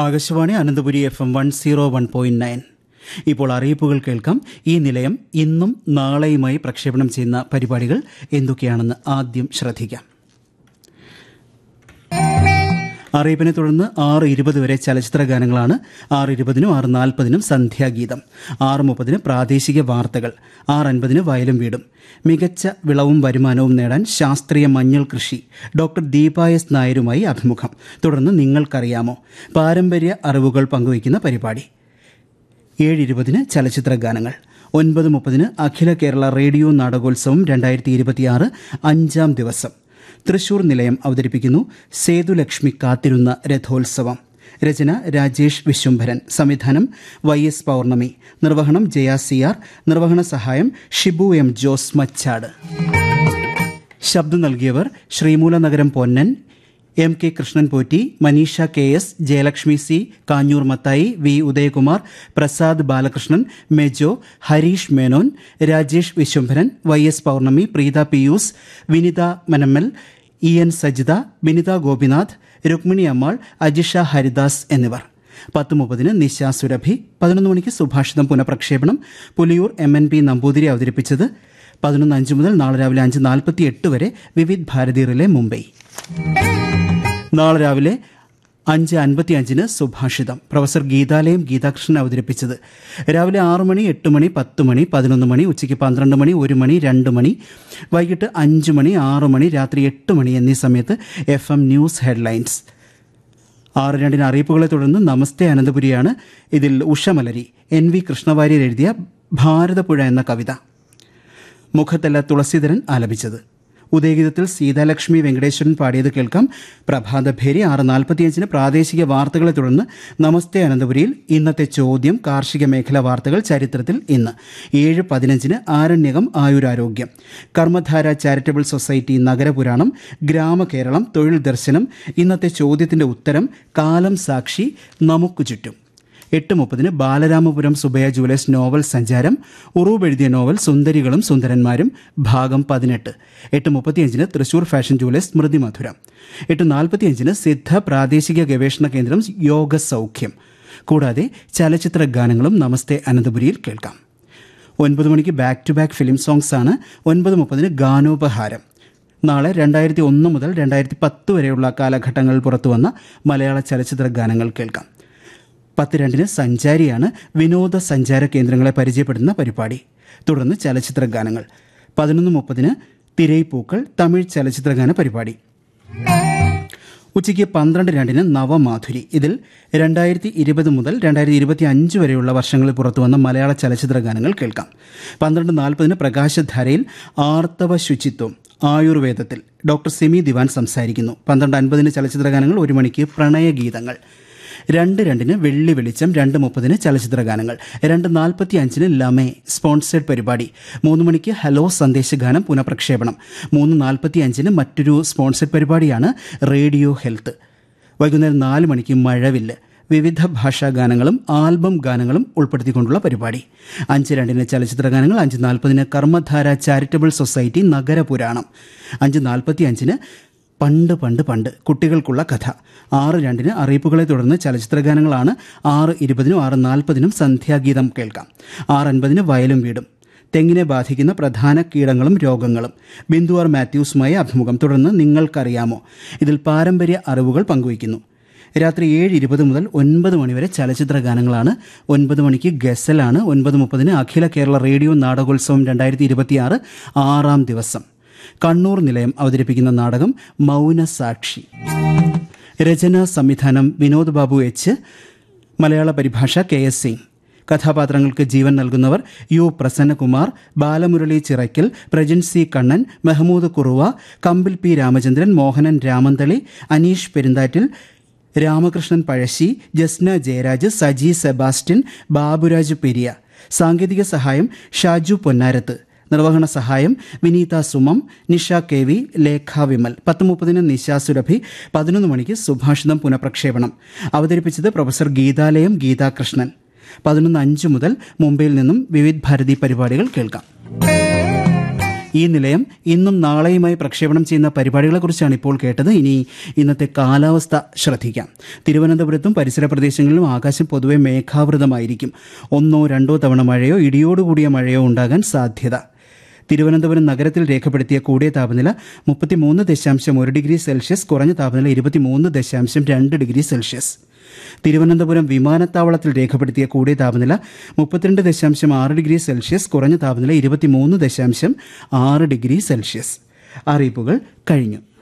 Akashvani Ananthapuri F M one zero one point nine ഇപ്പോൾ അറിയിപ്പുകൾ കേൾക്കാം ഈ നിലയം ഇന്നും നാളെയുമായി പ്രക്ഷേപണം ചെയ്യുന്ന പരിപാടികൾ എന്തൊക്കെയാണെന്ന് ആദ്യം ശ്രദ്ധിക്കാം അറിയിപ്പിനെ തുടർന്ന് ആറ് ഇരുപത് വരെ ചലച്ചിത്ര ഗാനങ്ങളാണ് ആറ് ഇരുപതിനും ആറ് നാൽപ്പതിനും സന്ധ്യാഗീതം ആറ് മുപ്പതിന് പ്രാദേശിക വാർത്തകൾ ആറ് അൻപതിന് വയലും വീടും മികച്ച വിളവും വരുമാനവും നേടാൻ ശാസ്ത്രീയ മഞ്ഞൾ കൃഷി ഡോക്ടർ ദീപ എസ് നായരുമായി അഭിമുഖം തുടർന്ന് നിങ്ങൾക്കറിയാമോ പാരമ്പര്യ അറിവുകൾ പങ്കുവയ്ക്കുന്ന പരിപാടി ഏഴ് ഇരുപതിന് ചലച്ചിത്ര ഗാനങ്ങൾ ഒൻപത് മുപ്പതിന് അഖില കേരള റേഡിയോ നാടകോത്സവം രണ്ടായിരത്തി ഇരുപത്തിയാറ് അഞ്ചാം ദിവസം തൃശൂർ നിലയം അവതരിപ്പിക്കുന്നു സേതുലക്ഷ്മി കാത്തിരുന്ന രഥോത്സവം രചന രാജേഷ് വിശ്വംഭരൻ സംവിധാനം വൈ എസ് പൗർണമി നിർവഹണം ജയ സി ആർ നിർവഹണ സഹായം ഷിബു എം ജോസ് മച്ചാട് ശബ്ദം നൽകിയവർ Sreemoolanagaram Ponnan M K Krishnan Potti Maneesha K S Jayalakshmi C Kanjoor Mathai V Udayakumar Prasad Balakrishnan Mejo Harish Menon Rajesh Vishwambharan Y S Pournami Preetha Pius Vinitha Manammal E N Sajitha Vinitha Gopinath Rukmini Ammal Ajisha Haridas എന്നിവർ പത്ത് മുപ്പതിന് നിശ സുരഭി പതിനൊന്ന് മണിക്ക് സുഭാഷിതം പുനഃപ്രക്ഷേപണം Puliyoor M N P Namboothiri അവതരിപ്പിച്ചത് പതിനൊന്ന് അഞ്ച് മുതൽ നാളെ രാവിലെ അഞ്ച് നാൽപ്പത്തി എട്ട് വരെ വിവിധ് ഭാരതി റിലേ മുംബൈ നാളെ രാവിലെ അഞ്ച് അൻപത്തി അഞ്ചിന് സുഭാഷിതം പ്രൊഫസർ ഗീതാലയം ഗീതാകൃഷ്ണൻ അവതരിപ്പിച്ചത് രാവിലെ ആറ് മണി എട്ട് മണി പത്ത് മണി പതിനൊന്ന് മണി ഉച്ചയ്ക്ക് പന്ത്രണ്ട് മണി ഒരു മണി രണ്ട് മണി വൈകിട്ട് അഞ്ച് മണി ആറ് മണി രാത്രി എട്ട് മണി എന്നീ സമയത്ത് എഫ് എം ന്യൂസ് ഹെഡ്ലൈൻസ് ആറ് രണ്ടിന് അറിയിപ്പുകളെ തുടർന്ന് നമസ്തേ അനന്തപുരിയാണ് ഇതിൽ ഉഷമലരി എൻ വി കൃഷ്ണവാര്യർ എഴുതിയ ഭാരതപ്പുഴ എന്ന കവിത മുഖത്തല്ല തുളസീധരൻ ആലപിച്ചത് ഉദയഗീതത്തിൽ സീതാലക്ഷ്മി വെങ്കടേശ്വരൻ പാടിയത് കേൾക്കാം പ്രഭാതഭേരി ആറ് നാൽപ്പത്തിയഞ്ചിന് പ്രാദേശിക വാർത്തകളെ തുടർന്ന് നമസ്തേ അനന്തപുരിയിൽ ഇന്നത്തെ ചോദ്യം കാർഷിക മേഖല വാർത്തകൾ ചരിത്രത്തിൽ ഇന്ന് ഏഴ് പതിനഞ്ചിന് ആരണ്യകം ആയുരാരോഗ്യം കർമ്മധാര ചാരിറ്റബിൾ സൊസൈറ്റി നഗരപുരാണം ഗ്രാമകേരളം തൊഴിൽ ദർശനം ഇന്നത്തെ ചോദ്യത്തിന്റെ ഉത്തരം കാലം സാക്ഷി നമുക്ക് ചുറ്റും എട്ട് മുപ്പതിന് ബാലരാമപുരം സുബയ ജുവലേഴ്സ് നോവൽ സഞ്ചാരം ഉറൂബ് എഴുതിയ നോവൽ സുന്ദരികളും സുന്ദരന്മാരും ഭാഗം പതിനെട്ട് എട്ട് മുപ്പത്തിയഞ്ചിന് തൃശൂർ ഫാഷൻ ജുവലേഴ്സ് സ്മൃതി മധുരം എട്ട് നാൽപ്പത്തിയഞ്ചിന് സിദ്ധ പ്രാദേശിക ഗവേഷണ കേന്ദ്രം യോഗ സൗഖ്യം കൂടാതെ ചലച്ചിത്ര ഗാനങ്ങളും നമസ്തേ അനന്തപുരിയിൽ കേൾക്കാം ഒൻപത് മണിക്ക് back to back film songs ആണ് ഒൻപത് മുപ്പതിന് ഗാനോപഹാരം നാളെ രണ്ടായിരത്തി ഒന്ന് മുതൽ രണ്ടായിരത്തി പത്ത് വരെയുള്ള കാലഘട്ടങ്ങളിൽ പുറത്തുവന്ന മലയാള ചലച്ചിത്ര ഗാനങ്ങൾ കേൾക്കാം പത്ത് രണ്ടിന് സഞ്ചാരിയാണ് വിനോദ സഞ്ചാര കേന്ദ്രങ്ങളെ പരിചയപ്പെടുന്ന പരിപാടി തുടർന്ന് ചലച്ചിത്ര ഗാനങ്ങൾ പതിനൊന്ന് മുപ്പതിന് തിരയിപ്പൂക്കൾ തമിഴ് ചലച്ചിത്ര ഗാന പരിപാടി ഉച്ചയ്ക്ക് പന്ത്രണ്ട് രണ്ടിന് നവമാധുരി ഇതിൽ രണ്ടായിരത്തി ഇരുപത് മുതൽ രണ്ടായിരത്തി ഇരുപത്തി അഞ്ച് വരെയുള്ള വർഷങ്ങളിൽ പുറത്തുവന്ന മലയാള ചലച്ചിത്ര ഗാനങ്ങൾ കേൾക്കാം പന്ത്രണ്ട് നാൽപ്പതിന് പ്രകാശധാരയിൽ ആർത്തവ ശുചിത്വം ആയുർവേദത്തിൽ ഡോക്ടർ സിമി ദിവാൻ സംസാരിക്കുന്നു പന്ത്രണ്ട് അൻപതിന് ചലച്ചിത്ര ഗാനങ്ങൾ ഒരു മണിക്ക് പ്രണയഗീതങ്ങൾ രണ്ട് രണ്ടിന് വെള്ളി വെളിച്ചം രണ്ട് മുപ്പതിന് ചലച്ചിത്ര ഗാനങ്ങൾ രണ്ട് നാൽപ്പത്തി അഞ്ചിന് ലമേ സ്പോൺസേഡ് പരിപാടി മൂന്ന് മണിക്ക് ഹലോ സന്ദേശഗാനം പുനഃപ്രക്ഷേപണം മൂന്ന് നാൽപ്പത്തി അഞ്ചിന് മറ്റൊരു സ്പോൺസേഡ് പരിപാടിയാണ് റേഡിയോ ഹെൽത്ത് വൈകുന്നേരം നാല് മണിക്ക് മഴവില്ല് വിവിധ ഭാഷാ ഗാനങ്ങളും ആൽബം ഗാനങ്ങളും ഉൾപ്പെടുത്തിക്കൊണ്ടുള്ള പരിപാടി അഞ്ച് രണ്ടിന് ചലച്ചിത്ര ഗാനങ്ങൾ അഞ്ച് നാൽപ്പതിന് കർമ്മധാര ചാരിറ്റബിൾ സൊസൈറ്റി നഗരപുരാണം അഞ്ച് നാൽപ്പത്തി അഞ്ചിന് പണ്ട് പണ്ട് പണ്ട് കുട്ടികൾക്കുള്ള കഥ ആറ് രണ്ടിന് അറിയിപ്പുകളെ തുടർന്ന് ചലച്ചിത്ര ഗാനങ്ങളാണ് ആറ് ഇരുപതിനും ആറ് നാൽപ്പതിനും സന്ധ്യാഗീതം കേൾക്കാം ആറ് അൻപതിന് വയലും വീടും തെങ്ങിനെ ബാധിക്കുന്ന പ്രധാന കീടങ്ങളും രോഗങ്ങളും ബിന്ദു ആർ മാത്യൂസുമായി അഭിമുഖം തുടർന്ന് നിങ്ങൾക്കറിയാമോ ഇതിൽ പാരമ്പര്യ അറിവുകൾ പങ്കുവയ്ക്കുന്നു രാത്രി ഏഴ് ഇരുപത് മുതൽ ഒൻപത് മണിവരെ ചലച്ചിത്ര ഗാനങ്ങളാണ് ഒൻപത് മണിക്ക് ഗസലാണ് ഒൻപത് മുപ്പതിന് അഖില കേരള റേഡിയോ നാടകോത്സവം രണ്ടായിരത്തി ഇരുപത്തിയാറ് ആറാം ദിവസം കണ്ണൂർ നിലയം അവതരിപ്പിക്കുന്ന നാടകം മൗനസാക്ഷി രചന സംവിധാനം വിനോദ് ബാബു എച്ച് മലയാള പരിഭാഷ കെ എസ് സിംഗ് കഥാപാത്രങ്ങൾക്ക് ജീവൻ നൽകുന്നവർ U Prasannakumar Balamurali Chirakkal Prajan C Kannan Mehmood Kuruva Kambil P Ramachandran Mohanan Ramanthali Aneesh Perunthattil Ramakrishnan Pazhassi Jasna Jayaraj Saji Sebastian Baburaj Periya സാങ്കേതിക സഹായം ഷാജു പൊന്നാരത്ത് നിർവഹണ സഹായം വിനീത സുമം നിഷ കെ വി ലേഖ വിമൽ പത്ത് മുപ്പതിന് നിശ സുരഭി പതിനൊന്ന് മണിക്ക് സുഭാഷിതം പുനഃപ്രക്ഷേപണം അവതരിപ്പിച്ചത് പ്രൊഫസർ ഗീതാലയം ഗീതാകൃഷ്ണൻ പതിനൊന്ന് അഞ്ച് മുതൽ മുംബൈയിൽ നിന്നും വിവിധ് ഭാരതി പരിപാടികൾ കേൾക്കാം ഈ നിലയം ഇന്നും നാളെയുമായി പ്രക്ഷേപണം ചെയ്യുന്ന പരിപാടികളെക്കുറിച്ചാണ് ഇപ്പോൾ കേട്ടത് ഇനി ഇന്നത്തെ കാലാവസ്ഥ ശ്രദ്ധിക്കാം തിരുവനന്തപുരത്തും പരിസര പ്രദേശങ്ങളിലും ആകാശം പൊതുവെ മേഘാവൃതമായിരിക്കും ഒന്നോ രണ്ടോ തവണ മഴയോ ഇടിയോടുകൂടിയ മഴയോ ഉണ്ടാകാൻ സാധ്യത തിരുവനന്തപുരം നഗരത്തിൽ രേഖപ്പെടുത്തിയ കൂടിയ താപനില മുപ്പത്തിമൂന്ന് ദശാംശം ഒരു ഡിഗ്രി സെൽഷ്യസ് കുറഞ്ഞ താപനില ഇരുപത്തിമൂന്ന് ദശാംശം രണ്ട് ഡിഗ്രി സെൽഷ്യസ് തിരുവനന്തപുരം വിമാനത്താവളത്തിൽ രേഖപ്പെടുത്തിയ കൂടിയ താപനില മുപ്പത്തിരണ്ട് ദശാംശം ആറ് ഡിഗ്രി സെൽഷ്യസ് കുറഞ്ഞ താപനില ഇരുപത്തിമൂന്ന് ദശാംശം ആറ് ഡിഗ്രി സെൽഷ്യസ് അറിയിപ്പുകൾ കഴിഞ്ഞു